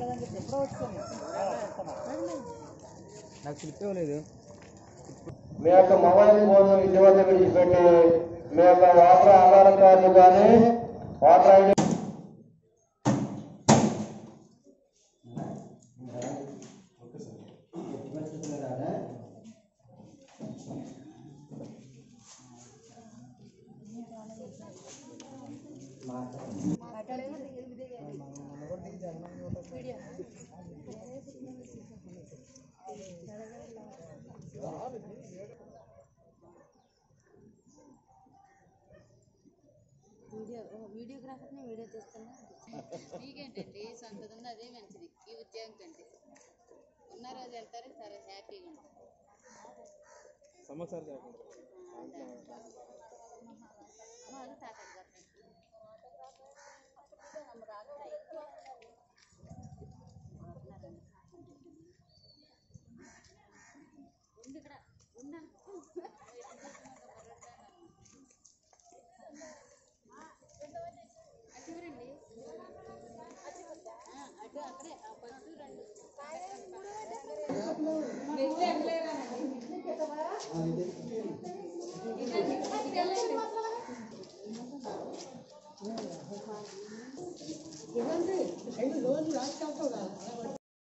రాలేదని చెప్పి ఎప్పుడో వచ్చాను నాకు స్లిప్ ఇవ్వలేదు మీ యొక్క మొబైల్ ఫోన్ ఇంటి వద్ద విడిచిపెట్టి మీ యొక్క వాటర్ ఆధార్ కార్డు కానీ వాటర్ ఐడి వీడియో వీడియోగ్రాఫర్ని వీడియో తీస్తున్నా మీకేంటండి సొంతది ఉంది అదే మంచిది ఈ ఉద్యోగం కంటే ఉన్న రోజు వెళ్తారు సరే హ్యాపీగా ఉంటారు సంవత్సరాలు వాళ్ళు తాతయ్య గారు ఉంది ఇక్కడ ఉన్నా అటు రండి ఆ, అటు అక్కడే ఆ ఫస్ట్ రెండు